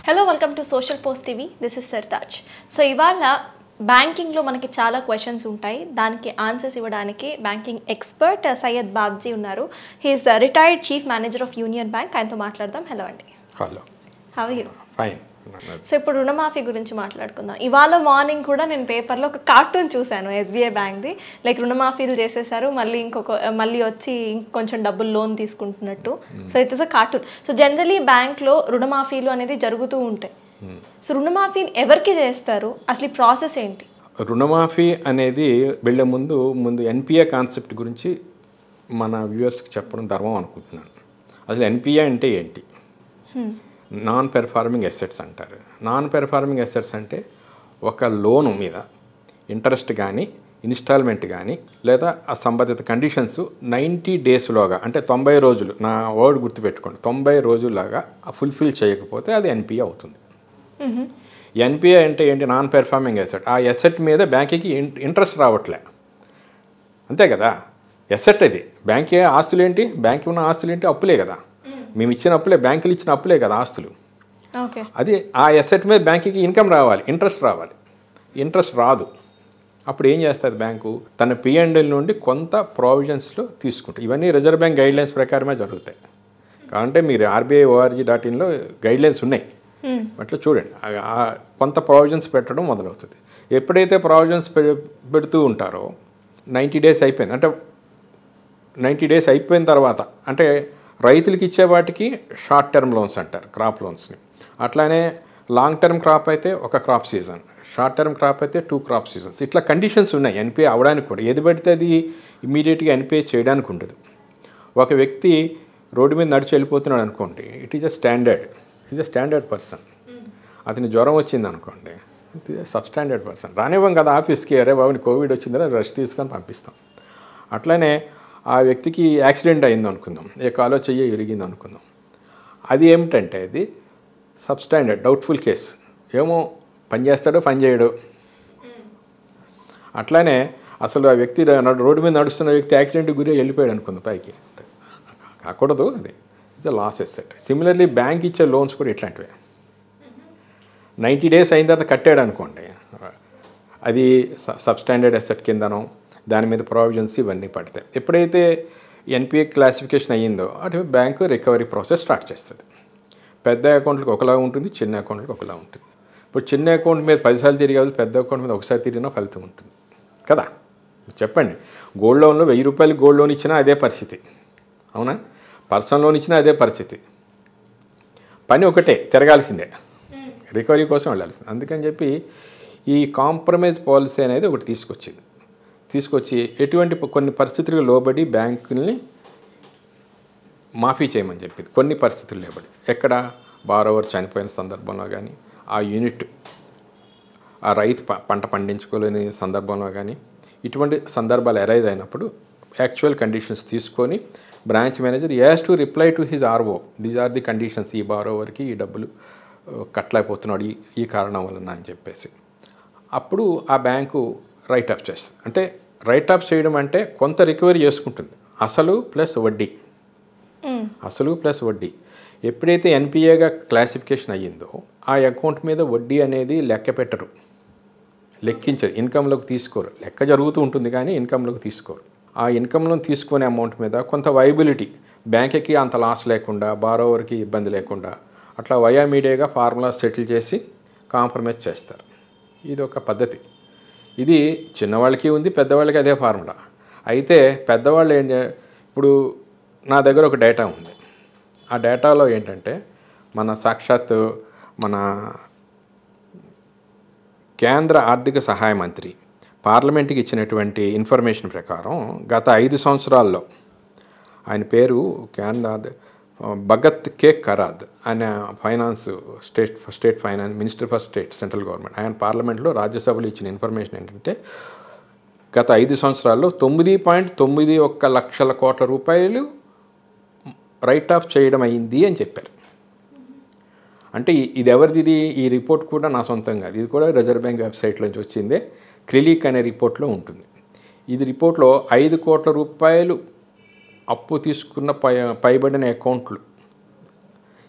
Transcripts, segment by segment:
Hello welcome to social post TV this is Sartaj so ఇవాళ బ్యాంకింగ్లో మనకి చాలా క్వశ్చన్స్ ఉంటాయి దానికి ఆన్సర్స్ ఇవ్వడానికి బ్యాంకింగ్ ఎక్స్పర్ట్ సయ్యద్ బాబ్జీ ఉన్నారు he is the retired chief manager of union bank ఆయనతో మాట్లాడదాం హలో అండి hello how you fine so ఇప్పుడు రుణమాఫీ గురించి మాట్లాడుకుందాం ఇవాళ మార్నింగ్ కూడా నేను పేపర్లో ఒక కార్టూన్ చూశాను ఎస్బీఐ బ్యాంక్ది లైక్ రుణమాఫీలు చేసేసారు మళ్ళీ ఇంకొక మళ్ళీ వచ్చి ఇంకొంచెం డబ్బులు లోన్ తీసుకుంటున్నట్టు so it is a cartoon so generally బ్యాంక్లో రుణమాఫీలు అనేది జరుగుతూ ఉంటాయి సో రుణమాఫీ ఎవరికి చేస్తారు అసలు ఈ ప్రాసెస్ ఏంటి రుణమాఫీ అనేది వెళ్ళే ముందు ముందు ఎన్పిఏ కాన్సెప్ట్ గురించి మన వ్యూవర్స్కి చెప్పడం ధర్మం అనుకుంటున్నాను అసలు ఎన్పిఏ అంటే ఏంటి నాన్ పెర్ఫార్మింగ్ ఎసెట్స్ అంటారు నాన్ పెర్ఫార్మింగ్ ఎసెట్స్ అంటే ఒక లోను మీద ఇంట్రెస్ట్ కానీ ఇన్స్టాల్మెంట్ కానీ లేదా ఆ సంబంధిత కండిషన్స్ నైంటీ డేస్లోగా అంటే తొంభై రోజులు నా వర్డ్ గుర్తుపెట్టుకోండి తొంభై రోజుల్లాగా ఫుల్ఫిల్ చేయకపోతే అది ఎన్పిఏ అవుతుంది ఎన్పిఏ అంటే ఏంటి నాన్ పెర్ఫార్మింగ్ ఎసెట్ ఆ ఎసెట్ మీద బ్యాంక్కి ఇంట్రెస్ట్ రావట్లే అంతే కదా ఎసెట్ అది బ్యాంక్ ఆస్తులు ఏంటి బ్యాంక్ ఉన్న ఆస్తులు ఏంటి అప్పులే కదా మేము ఇచ్చిన అప్పులే బ్యాంకులు ఇచ్చిన అప్పులే కదా ఆస్తులు ఓకే అది ఆ ఎసెట్ మీద బ్యాంకుకి ఇన్కమ్ రావాలి ఇంట్రెస్ట్ రావాలి ఇంట్రెస్ట్ రాదు అప్పుడు ఏం చేస్తుంది బ్యాంకు తన పిఎండ్ఎల్ నుండి కొంత ప్రావిజన్స్లో తీసుకుంటుంది ఇవన్నీ రిజర్వ్ బ్యాంక్ గైడ్లైన్స్ ప్రకారమే జరుగుతాయి కాబట్టి మీరు ఆర్బీఐ ఓఆర్జీ డాట్ ఇన్లో గైడ్లైన్స్ ఉన్నాయి అట్లా చూడండి ఆ- ఆ కొంత ప్రావిజన్స్ పెట్టడం మొదలవుతుంది ఎప్పుడైతే ప్రావిజన్స్ పెడుతూ ఉంటారో నైంటీ డేస్ అయిపోయింది అంటే నైంటీ డేస్ అయిపోయిన తర్వాత అంటే రైతులకి ఇచ్చే వాటికి షార్ట్ టర్మ్ లోన్స్ అంటారు క్రాప్ లోన్స్ని అట్లానే లాంగ్ టర్మ్ క్రాప్ అయితే ఒక crop season short term crop అయితే టూ క్రాప్ సీజన్స్ ఇట్లా కండిషన్స్ ఉన్నాయి ఎన్పిఏ అవడానికి కూడా ఏది పడితే అది ఇమీడియట్గా ఎన్పిఏ చేయడానికి ఉండదు ఒక వ్యక్తి రోడ్డు మీద నడిచి వెళ్ళిపోతున్నాడు అనుకోండి it is a standard is a standard person అతని జ్వరం వచ్చింది అనుకోండి it is sub standard person రానివ్వం కదా ఆఫీస్కి అరే బాబుని కోవిడ్ వచ్చిందని రష్ తీసుకొని పంపిస్తాం అట్లనే ఆ వ్యక్తికి యాక్సిడెంట్ అయింది అనుకుందాం ఏ కాలో చెయ్యి ఇరిగింది అనుకుందాం అది ఏమిటంటే అది సబ్ స్టాండర్డ్ డౌట్ఫుల్ కేస్ ఏమో పని చేస్తాడో పని చేయడు అట్లానే అసలు ఆ వ్యక్తి ర- రోడ్డు మీద నడుస్తున్న వ్యక్తి యాక్సిడెంట్ గురి అయి వెళ్ళిపోయాడు అనుకుంది పైకి కాకూడదు అది ఇది లాస్ ఎసెట్ సిమిలర్లీ బ్యాంక్ ఇచ్చే లోన్స్ కూడా ఇట్లాంటివే నైంటీ డేస్ అయిన తర్వాత కట్టాడు అనుకోండి అది సబ్స్టాండర్డ్ అసెట్ కిందనో దాని మీద ప్రావిజన్స్ ఇవన్నీ పడతాయి ఎప్పుడైతే ఎన్పిఏ క్లాసిఫికేషన్ అయ్యిందో అటు బ్యాంకు రికవరీ ప్రాసెస్ స్టార్ట్ చేస్తుంది పెద్ద అకౌంట్లకు ఒకలా ఉంటుంది చిన్న అకౌంట్లకు ఒకలా ఉంటుంది ఇప్పుడు చిన్న అకౌంట్ మీద పదిసార్లు తిరిగి పెద్ద అకౌంట్ మీద ఒకసారి తిరిగినా ఫలితం ఉంటుంది కదా చెప్పండి గోల్డ్ లోన్లో వెయ్యి రూపాయలు గోల్డ్ లోన్ ఇచ్చినా అదే పరిస్థితి అవునా పర్సనల్ లోన్ ఇచ్చినా అదే పరిస్థితి పని ఒకటే తిరగాల్సిందే రికవరీ కోసం వెళ్ళాల్సింది అందుకని చెప్పి ఈ కాంప్రమైజ్ పాలసీ అనేది ఒకటి తీసుకొచ్చింది తీసుకొచ్చి ఎటువంటి ప- కొన్ని పరిస్థితులకు లోబడి బ్యాంకుల్ని మాఫీ చేయమని చెప్పింది కొన్ని పరిస్థితులు లోబడి ఎక్కడ బారోవర్ చనిపోయిన సందర్భంలో కానీ ఆ యూనిట్ ఆ రైతు ప- పంట పండించుకోలేని సందర్భంలో కానీ ఇటువంటి సందర్భాలు అరైజ్ అయినప్పుడు యాక్చువల్ కండిషన్స్ తీసుకొని branch manager has to reply to his RO these are the conditions ఈ బారోవర్కి ఈ డబ్బులు ఆ, కట్టలేకపోతున్నాడు ఈ ఈ కారణం వలన అని చెప్పేసి అప్పుడు ఆ బ్యాంకు రైట్ ఆఫ్ చేస్తుంది అంటే రైట్ ఆఫ్ చేయడం అంటే కొంత రికవరీ చేసుకుంటుంది అసలు ప్లస్ వడ్డీ అసలు ప్లస్ వడ్డీ ఎప్పుడైతే ఎన్పిఏగా క్లాసిఫికేషన్ అయ్యిందో ఆ అకౌంట్ మీద వడ్డీ అనేది లెక్క పెట్టరు లెక్కించరు ఇన్కంలోకి తీసుకోరు లెక్క జరుగుతూ ఉంటుంది కానీ ఇన్కంలోకి తీసుకోరు ఆ ఇన్కంలో తీసుకునే అమౌంట్ మీద కొంత వైబిలిటీ బ్యాంక్కి అంత లాస్ లేకుండా బారోవర్కి ఇబ్బంది లేకుండా అట్లా వయా మీడియాగా ఫార్ములా సెటిల్ చేసి కాంప్రమైజ్ చేస్తారు ఇది ఒక పద్ధతి ఇది చిన్నవాళ్ళకి ఉంది పెద్దవాళ్ళకి అదే ఫార్ములా అయితే పెద్దవాళ్ళు ఏం చే- ఇప్పుడు నా దగ్గర ఒక డేటా ఉంది ఆ డేటాలో ఏంటంటే మన సాక్షాత్ మన కేంద్ర ఆర్థిక సహాయ మంత్రి పార్లమెంట్కి ఇచ్చినటువంటి ఇన్ఫర్మేషన్ ప్రకారం గత ఐదు సంవత్సరాల్లో ఆయన పేరు కేంద్ర ఆర్థ- భగత్ కే కరాద్ ఆయన finance state state finance minister for state central government ఆయన పార్లమెంట్లో రాజ్యసభలో ఇచ్చిన ఇన్ఫర్మేషన్ ఏంటంటే గత ఐదు సంవత్సరాల్లో తొమ్మిది పాయింట్ తొమ్మిది ఒక్క లక్షల కోట్ల రూపాయలు రైట్ ఆఫ్ చేయడం అయింది అని చెప్పారు అంటే ఈ- ఇది ఎవరిది ఇది ఈ రిపోర్ట్ కూడా నా సొంతం కాదు ఇది కూడా రిజర్వ్ బ్యాంక్ వెబ్సైట్లోంచి వచ్చిందే క్రిలిక్ అనే రిపోర్ట్లో ఉంటుంది ఇది రిపోర్ట్లో ఐదు కోట్ల రూపాయలు అప్పు తీసుకున్న పై పైబడిన అకౌంట్లు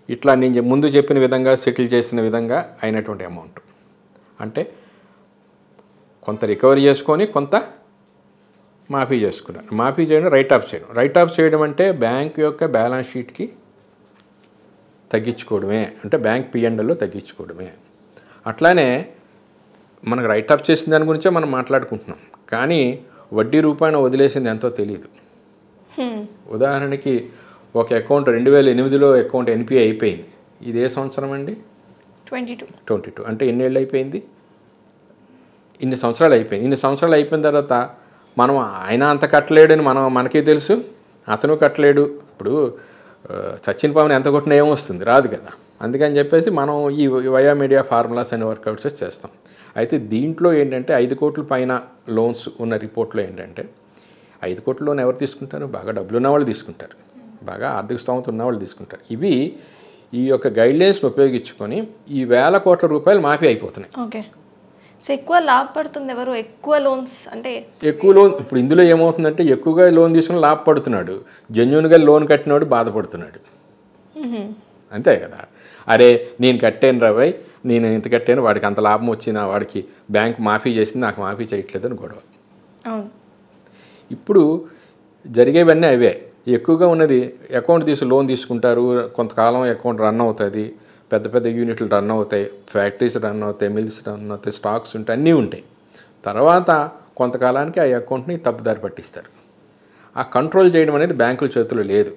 ఇట్లా నేను చె- ముందు చెప్పిన విధంగా సెటిల్ చేసిన విధంగా అయినటువంటి అమౌంట్ అంటే కొంత రికవరీ చేసుకొని కొంత మాఫీ చేసుకున్నారు మాఫీ చేయడం రైట్ ఆఫ్ చేయడం రైట్ ఆఫ్ చేయడం అంటే బ్యాంక్ యొక్క బ్యాలెన్స్ షీట్కి తగ్గించుకోవడమే అంటే బ్యాంక్ పిఎండ్లో తగ్గించుకోవడమే అట్లానే మనకు రైట్ ఆఫ్ చేసిన దాని గురించే మనం మాట్లాడుకుంటున్నాం కానీ వడ్డీ రూపాయన వదిలేసింది ఎంతో తెలియదు హ్మ్. ఉదాహరణకి ఒక అకౌంట్ రెండు వేల ఎనిమిదిలో అకౌంట్ ఎన్పిఐ అయిపోయింది ఇది ఏ సంవత్సరం అండి ట్వంటీ టూ ట్వంటీ టూ అంటే ఎన్నేళ్ళు అయిపోయింది ఇన్ని సంవత్సరాలు అయిపోయింది ఇన్ని సంవత్సరాలు అయిపోయిన తర్వాత మనం ఆయన అంత కట్టలేడని మనం మనకే తెలుసు అతను కట్టలేడు ఇప్పుడు ఆ, చచ్చిన పాముని ఎంత కొట్టినా ఏమొస్తుంది రాదు కదా అందుకని చెప్పేసి మనం ఈ వయా మీడియా ఫార్ములాస్ అనే వర్కౌట్స్ చేస్తాం అయితే దీంట్లో ఏంటంటే ఐదు కోట్ల పైన లోన్స్ ఉన్న రిపోర్ట్లో ఏంటంటే ఐదు కోట్ల లోన్ ఎవరు తీసుకుంటారు బాగా డబ్బులు ఉన్న వాళ్ళు తీసుకుంటారు బాగా ఆర్థిక స్తోమత ఉన్న వాళ్ళు తీసుకుంటారు ఇవి ఈ యొక్క గైడ్లైన్స్ని ఉపయోగించుకొని ఈ వేల కోట్ల రూపాయలు మాఫీ అయిపోతున్నాయి ఓకే సో ఎక్కువ లాభపడుతుంది ఎవరు ఎక్కువ లోన్స్ అంటే ఎక్కువ లోన్ ఇప్పుడు ఇందులో ఏమవుతుందంటే ఎక్కువగా లోన్ తీసుకుని లాభపడుతున్నాడు జెన్యున్గా లోన్ కట్టినవాడు బాధపడుతున్నాడు మ్హూ. అంతే కదా అరే నేను కట్టాను రాబాయ్ నేను ఇంత కట్టాను వాడికి అంత లాభం వచ్చింది వాడికి బ్యాంక్ మాఫీ చేసింది నాకు మాఫీ చేయట్లేదని గొడవ అవును ఇప్పుడు జరిగేవన్నీ అవే ఎక్కువగా ఉన్నది అకౌంట్ తీసి లోన్ తీసుకుంటారు కొంతకాలం అకౌంట్ రన్ అవుతుంది పెద్ద పెద్ద యూనిట్లు రన్ అవుతాయి ఫ్యాక్టరీస్ రన్ అవుతాయి మిల్స్ రన్ అవుతాయి స్టాక్స్ ఉంటాయి అన్నీ ఉంటాయి తర్వాత కొంతకాలానికి ఆ అకౌంట్ని తప్పుదారి పట్టిస్తారు ఆ కంట్రోల్ చేయడం అనేది బ్యాంకుల చేతిలో లేదు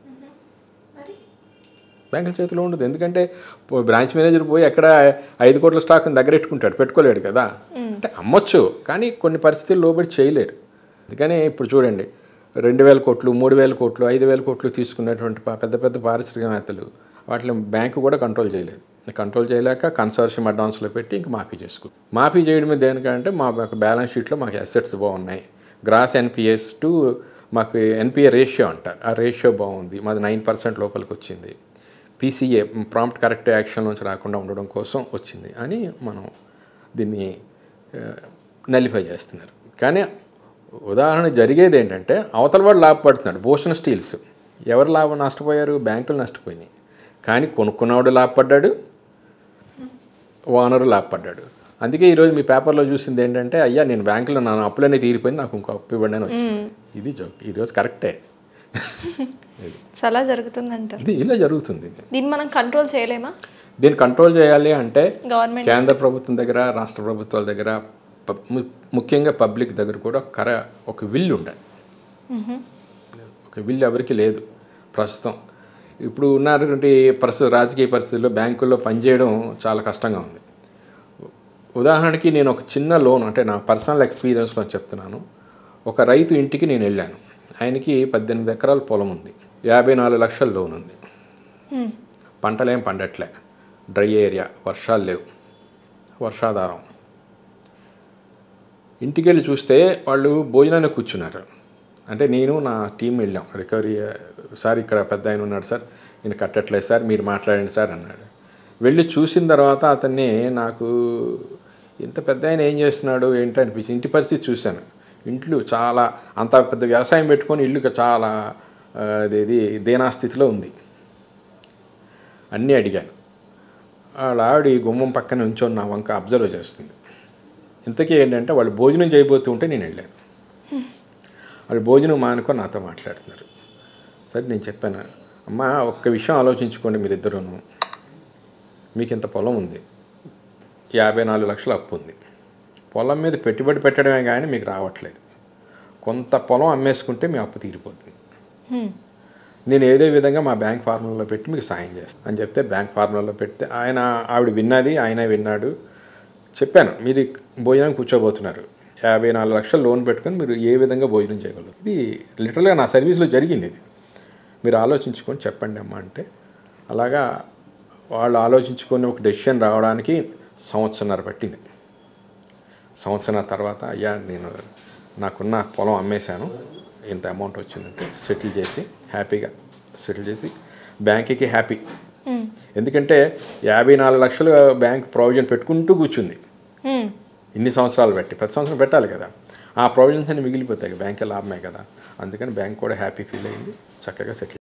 బ్యాంకుల చేతిలో ఉండదు ఎందుకంటే పో- బ్రాంచ్ మేనేజర్ పోయి ఎక్కడ ఐదు కోట్ల స్టాక్ని దగ్గర పెట్టుకుంటాడు పెట్టుకోలేడు కదా అంటే అమ్మొచ్చు కానీ కొన్ని పరిస్థితులు లోబడి చేయలేరు అందుకని ఇప్పుడు చూడండి రెండు వేల కోట్లు మూడు వేల కోట్లు ఐదు వేల కోట్లు తీసుకున్నటువంటి పా- పెద్ద పెద్ద పారిశ్రామికవేత్తలు వాటిని బ్యాంకు కూడా కంట్రోల్ చేయలేదు కంట్రోల్ చేయలేక కన్సార్షియం అడ్వాన్స్లో పెట్టి ఇంక మాఫీ చేసుకో మాఫీ చేయడం మీద దేనికంటే మా యొక్క బ్యాలెన్స్ షీట్లో మాకు అసెట్స్ బాగున్నాయి గ్రాస్ ఎన్పిఎస్ టు మాకు ఎన్పిఏ రేషియో అంటారు ఆ రేషియో బాగుంది మాది నైన్ పర్సెంట్ లోపలికి వచ్చింది పీసీఏ ప్రాంప్ట్ కరెక్ట్ యాక్షన్ నుంచి రాకుండా ఉండడం కోసం వచ్చింది అని మనం దీన్ని నలిఫై చేస్తున్నారు కానీ ఉదాహరణ జరిగేది ఏంటంటే అవతల వాడు లాభపడుతున్నాడు భూషణ్ స్టీల్స్ ఎవరు లాభం నష్టపోయారు బ్యాంకులు నష్టపోయినాయి కానీ కొనుక్కున్నవాడు లాభపడ్డాడు ఓనరు లాభపడ్డాడు అందుకే ఈరోజు మీ పేపర్లో చూసింది ఏంటంటే అయ్యా నేను బ్యాంకులో నా అప్పులన్నీ తీరిపోయింది నాకు ఇంకో అప్పు ఇవ్వండి అని వచ్చింది ఇది జోక్ ఈరోజు కరెక్టే సో అలా జరుగుతుందంటారు ఇది ఇలా జరుగుతుంది దీన్ని మనం కంట్రోల్ చేయలేమా దీన్ని కంట్రోల్ చేయాలి అంటే గవర్నమెంట్ కేంద్ర ప్రభుత్వం దగ్గర రాష్ట్ర ప్రభుత్వాల దగ్గర పబ్- ము- ముఖ్యంగా పబ్లిక్ దగ్గర కూడా కర ఒక విల్ ఉండాలి ఒక విల్ ఎవరికి లేదు ప్రస్తుతం ఇప్పుడు ఉన్నటువంటి ప్రస్తుత రాజకీయ పరిస్థితుల్లో బ్యాంకుల్లో పనిచేయడం చాలా కష్టంగా ఉంది ఉదాహరణకి నేను ఒక చిన్న లోన్ అంటే నా పర్సనల్ ఎక్స్పీరియన్స్లో చెప్తున్నాను ఒక రైతు ఇంటికి నేను వెళ్ళాను ఆయనకి పద్దెనిమిది ఎకరాల పొలం ఉంది యాభై నాలుగు లక్షల లోన్ ఉంది పంటలేం పండట్లే డ్రై ఏరియా వర్షాలు లేవు వర్షాధారం ఇంటికి వెళ్ళి చూస్తే వాళ్ళు భోజనానికి కూర్చున్నారు అంటే నేను నా టీం వెళ్ళాం రికవరీ సార్ ఇక్కడ పెద్ద ఆయన ఉన్నాడు సార్ నేను కట్టట్లేదు సార్ మీరు మాట్లాడండి సార్ అన్నాడు వెళ్ళి చూసిన తర్వాత అతన్ని నాకు ఇంత పెద్ద ఆయన ఏం చేస్తున్నాడు ఏంటి అనిపించి ఇంటి పరిస్థితి చూశాను ఇంట్లో చాలా అంత పెద్ద వ్యవసాయం పెట్టుకొని ఇల్లు చాలా ఆ, అదేది దీనాస్థితిలో ఉంది అన్నీ అడిగాను వాళ్ళ ఆవిడ ఈ గుమ్మం పక్కన ఉంచొని నా వంక అబ్జర్వ్ చేస్తుంది ఇంతకీ ఏంటంటే వాళ్ళు భోజనం చేయబోతూ ఉంటే నేను వెళ్ళాను వాళ్ళు భోజనం మానుకొని నాతో మాట్లాడుతున్నారు సరే నేను చెప్పాను అమ్మ ఒక్క విషయం ఆలోచించుకోండి మీరిద్దరూను మీకు ఇంత పొలం ఉంది యాభై నాలుగు లక్షల అప్పు ఉంది పొలం మీద పెట్టుబడి పెట్టడమే కానీ మీకు రావట్లేదు కొంత పొలం అమ్మేసుకుంటే మీ అప్పు తీరిపోతుంది నేను ఏదో విధంగా మా బ్యాంక్ ఫార్ములాలో పెట్టి మీకు సాయం చేస్తాను అని చెప్తే బ్యాంక్ ఫార్ములాలో పెడితే ఆయన ఆవిడ విన్నది ఆయన విన్నాడు చెప్పాను మీరు ఈ భోజనం కూర్చోబోతున్నారు యాభై నాలుగు లక్షలు లోన్ పెట్టుకొని మీరు ఏ విధంగా భోజనం చేయగలరు ఇది లిటరల్గా నా సర్వీస్లో జరిగింది ఇది మీరు ఆలోచించుకొని చెప్పండి అమ్మా అంటే అలాగా వాళ్ళు ఆలోచించుకొని ఒక డెసిషన్ రావడానికి సంవత్సరన్నర పట్టింది సంవత్సరం తర్వాత అయ్యా నేను నాకున్న పొలం అమ్మేశాను ఇంత అమౌంట్ వచ్చిందంటే సెటిల్ చేసి హ్యాపీగా సెటిల్ చేసి బ్యాంక్కి హ్యాపీ ఎందుకంటే యాభై నాలుగు లక్షలు బ్యాంక్ ప్రావిజన్ పెట్టుకుంటూ కూర్చుంది ఇన్ని సంవత్సరాలు పెట్టి ప్రతి సంవత్సరం పెట్టాలి కదా ఆ ప్రావిజన్స్ అన్ని మిగిలిపోతాయి బ్యాంక్ లాభమే కదా అందుకని బ్యాంక్ కూడా హ్యాపీ ఫీల్ అయింది చక్కగా సెటిల్